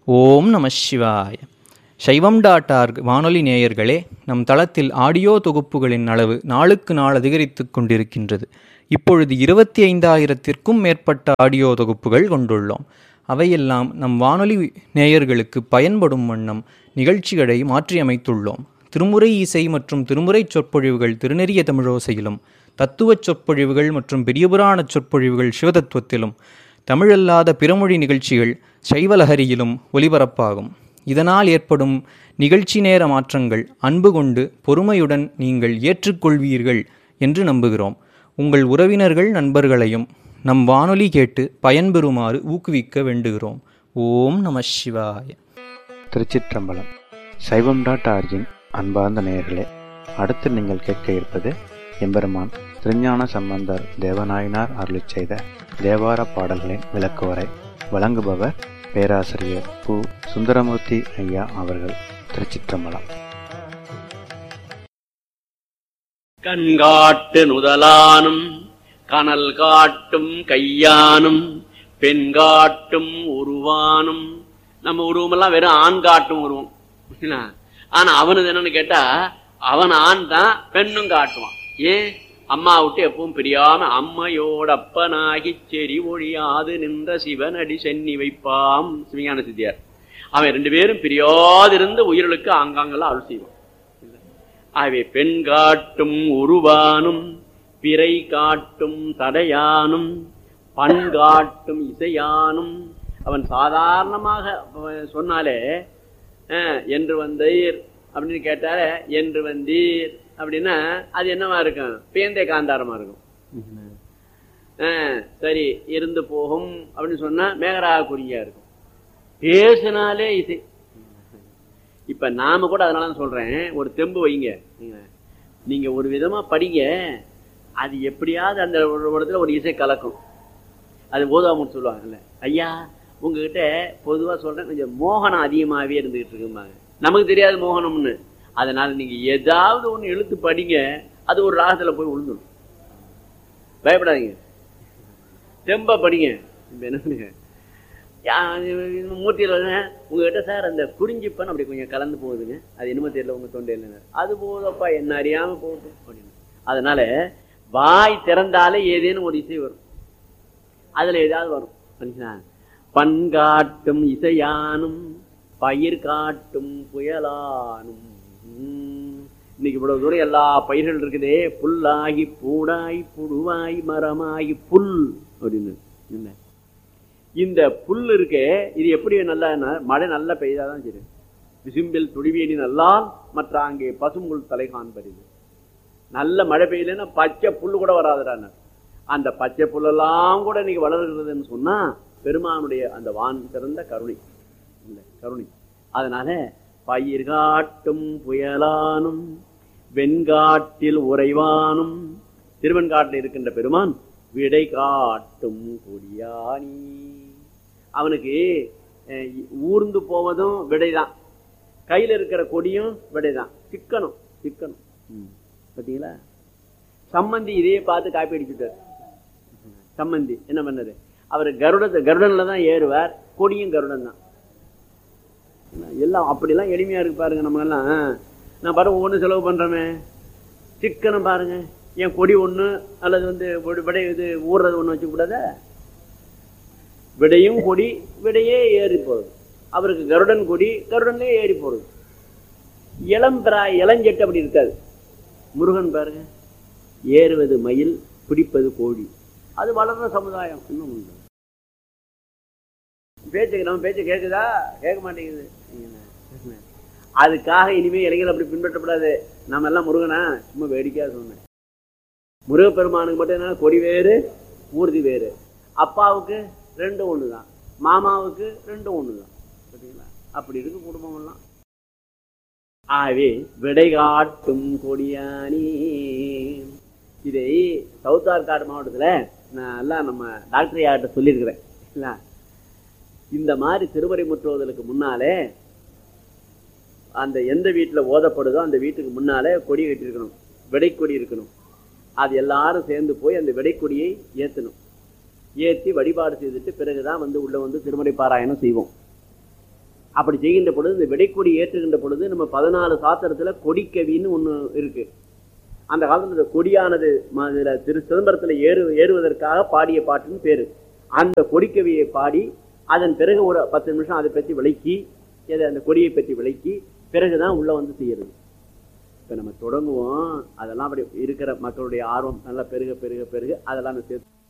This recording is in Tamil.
ஓம் நம சிவாய சைவம் டாட் ஆர்க் வானொலி நேயர்களே நம் தளத்தில் ஆடியோ தொகுப்புகளின் அளவு நாளுக்கு நாள் அதிகரித்து கொண்டிருக்கின்றது இப்பொழுது இருபத்தி ஐந்தாயிரத்திற்கும் மேற்பட்ட ஆடியோ தொகுப்புகள் கொண்டுள்ளோம் அவையெல்லாம் நம் வானொலி நேயர்களுக்கு பயன்படும் வண்ணம் நிகழ்ச்சிகளை மாற்றியமைத்துள்ளோம் திருமுறை இசை மற்றும் திருமுறை சொற்பொழிவுகள் திருநெறிய தமிழோசையிலும் தத்துவச் சொற்பொழிவுகள் மற்றும் பெரியபுராண சொற்பொழிவுகள் சிவதத்துவத்திலும் தமிழல்லாத பிறமொழி நிகழ்ச்சிகள் சைவலஹரியிலும் ஒலிபரப்பாகும் இதனால் ஏற்படும் நிகழ்ச்சி நேர மாற்றங்கள் அன்பு கொண்டு பொறுமையுடன் நீங்கள் ஏற்றுக்கொள்வீர்கள் என்று நம்புகிறோம் உங்கள் உறவினர்கள் நண்பர்களையும் நம் வானொலி கேட்டு பயன்பெறுமாறு ஊக்குவிக்க வேண்டுகிறோம் ஓம் நம சிவாய திருச்சிற்றம்பலம் சைவம் டாட் ஆர்ஜின் அன்பார்ந்த நேயர்களே அடுத்து நீங்கள் கேட்க இருப்பது எம்பெருமான் திருஞான சம்பந்தர் தேவநாயனார் அருளிச் செய்த தேவார பாடல்களின் விளக்குவரை வழங்குபவர் பேராசிரியர் பு சுந்தரமூர்த்தி ஐயா அவர்கள் திருச்சிற்றம்பலம் கண்காட்டு நுதலானும் கனல் காட்டும் கையானும் பெண் காட்டும் உருவானும் நம்ம உருவமெல்லாம் வெறும் ஆண் காட்டும் உருவம் என்ன? ஆனா அவனது என்னன்னு கேட்டா அவன் ஆண் தான் பெண்ணும் காட்டுவான் ஏன் அம்மா விட்டு எப்பவும் பிரியாம அம்மையோட அப்பனாகி செறி ஒழியாது நின்ற சிவனடி சென்னி வைப்பாம் சிவஞான சித்தியார் அவன் ரெண்டு பேரும் பிரியாதிருந்து உயிர்களுக்கு ஆங்காங்கெல்லாம் அருள் செய்வான் ஆகவே பெண் காட்டும் உருவானும் பிறை காட்டும் தடையானும் பண் காட்டும் இசையானும் அவன் சாதாரணமாக அவன் சொன்னாலே அஹ், என்று வந்தீர் அப்படின்னு கேட்டாலே என்று வந்தீர் அப்படின்னா அது என்னவா இருக்கும் பேந்தே காந்தாரமா இருக்கும் அஹ், சரி இருந்து போகும் அப்படின்னு சொன்னா மேகராக குறியா இருக்கும் பேசினாலே இசை இப்ப நாம கூட அதனால தான் சொல்றேன் ஒரு தெம்பு வைங்க நீங்க நீங்க ஒரு விதமா படிங்க அது எப்படியாவது அந்த ஒரு இடத்துல ஒரு இசை கலக்கும் அது ஓதாமன்னு சொல்லுவாங்கல்ல ஐயா உங்ககிட்ட பொதுவா சொல்றேன் கொஞ்சம் மோகனம் அதிகமாவே இருந்துகிட்டு இருக்குமாங்க நமக்கு தெரியாது மோகனம்னு அதனால நீங்க ஏதாவது ஒண்ணு எழுத்து படிங்க அது ஒரு ராகத்துல போய் விழுந்துடும் பயப்படாதீங்க தெம்பா படிங்க இப்ப என்ன பண்ணுங்க மூர்த்தியில் உங்ககிட்ட சார் அந்த குறிஞ்சிப்பன் அப்படி கொஞ்சம் கலந்து போகுதுங்க அது என்னமோ தெரியல உங்க தொண்டையில் அது போதப்பா என்ன அறியாம போகட்டும் அப்படின்னு அதனால வாய் திறந்தாலே ஏதேனும் ஒரு இசை வரும் அதுல ஏதாவது வரும் மனுஷனா பண்காட்டும் இசையானும் பயிர் காட்டும் புயலானும் உம். இன்னைக்கு இவ்வளவு தூரம் எல்லா பயிர்கள் இருக்குதே புல்லாகி பூடாய் புழுவாய் மரமாகி புல் அப்படின்னு என்ன இந்த புல் இருக்கே இது எப்படி நல்லா மழை நல்லா பெய்தாதான் சரி விசும்பில் துடிவேணி நல்லால் மற்ற அங்கே பசும்புல் தலை காண்பறிது நல்ல மழை பெய்யலன்னா பச்சை புல்லு கூட வராதுடான்னு அந்த பச்சை புல்லெல்லாம் கூட இன்னைக்கு வளர்கிறதுன்னு சொன்னா பெருமானுடைய அந்த வான் சிறந்த கருணை இல்ல கருணை அதனால பயிர் காட்டும் புயலானும் வெண்காட்டில் உறைவானும் திருவெண்காட்டில் இருக்கின்ற பெருமான் விடை காட்டும் கொடியானி அவனுக்கு அஹ், ஊர்ந்து போவதும் விடைதான் கையில இருக்கிற கொடியும் விடைதான் சிக்கணும் சிக்கணும் ம். பாத்தீங்களா சம்மந்தி இதே பார்த்து காப்பி அடிச்சுட்டார் சம்மந்தி என்ன பண்ணாரு அவர் கருடத்தை கருடன்ல தான் ஏறுவார் கொடியும் கருடன் தான் எல்லாம் அப்படிலாம் எளிமையா இருக்கு பாருங்க நம்ம எல்லாம் நான் பாரு ஒவ்வொன்றும் செலவு பண்றோமே சிக்கனம் பாருங்க என் கொடி ஒண்ணு அல்லது வந்து ஒரு விடை இது ஊறுறது ஒண்ணு வச்சு கூடாத விடையும் கொடி விடையே ஏறி போகுது அவருக்கு கருடன் கொடி கருடன்லயே ஏறி போறது இளம் பிராய் இளஞ்செட்டு அப்படி இருக்காது முருகன் பாருங்க ஏறுவது மயில் பிடிப்பது கோழி அது வளர்ற சமுதாயம் இன்னும் உண்டு பேச்சு நம்ம பேச்சு கேட்குதா கேட்க மாட்டேங்குது என்ன? அதுக்காக இனிமே இளைஞர்கள் அப்படி பின்பற்றப்படாது நம்ம எல்லாம் முருகனா சும்மா வேடிக்கையா சொன்னேன் முருகப்பெருமானுக்கு மட்டும் என்ன கொடி வேறு ஊர்தி வேறு அப்பாவுக்கு ரெண்டும் ஒன்று தான் மாமாவுக்கு ரெண்டும் ஒன்று தான் பார்த்தீங்களா அப்படி இருக்கு குடும்பம் எல்லாம் ஆகவே விடை காட்டும் கொடியானி இதை சவுத் ஆர்காடு மாவட்டத்தில் நான் எல்லாம் நம்ம டாக்டர் யார்கிட்ட சொல்லியிருக்கிறேன் இல்ல இந்த மாதிரி திருமறை முற்றுவதற்கு முன்னாலே அந்த எந்த வீட்டில் ஓதப்படுதோ அந்த வீட்டுக்கு முன்னாலே கொடி கட்டியிருக்கணும் விடைக்கொடி இருக்கணும் அது எல்லாரும் சேர்ந்து போய் அந்த விடைக்கொடியை ஏற்றணும் ஏற்றி வழிபாடு செய்துட்டு பிறகுதான் வந்து உள்ள வந்து திருமறை பாராயணம் செய்வோம் அப்படி செய்கின்ற பொழுது இந்த விடைக்கொடி ஏற்றுகின்ற பொழுது நம்ம பதினாலு சாத்திரத்துல கொடிக்கவின்னு ஒண்ணு இருக்கு அந்த காலத்துல இந்த கொடியானது ம- இதுல திரு சிதம்பரத்துல ஏறு ஏறுவதற்காக பாடிய பாட்டுன்னு பேரு அந்த கொடிக்கவியை பாடி அதன் பிறகு ஒரு பத்து நிமிஷம் அதை பற்றி விளக்கி எதை அந்த கொடியை பற்றி விளக்கி பிறகுதான் உள்ள வந்து செய்யறது இப்ப நம்ம தொடங்குவோம் அதெல்லாம் அப்படி இருக்கிற மக்களுடைய ஆர்வம் நல்லா பெருக பெருக பெருக அதெல்லாம் நம்ம சேர்த்து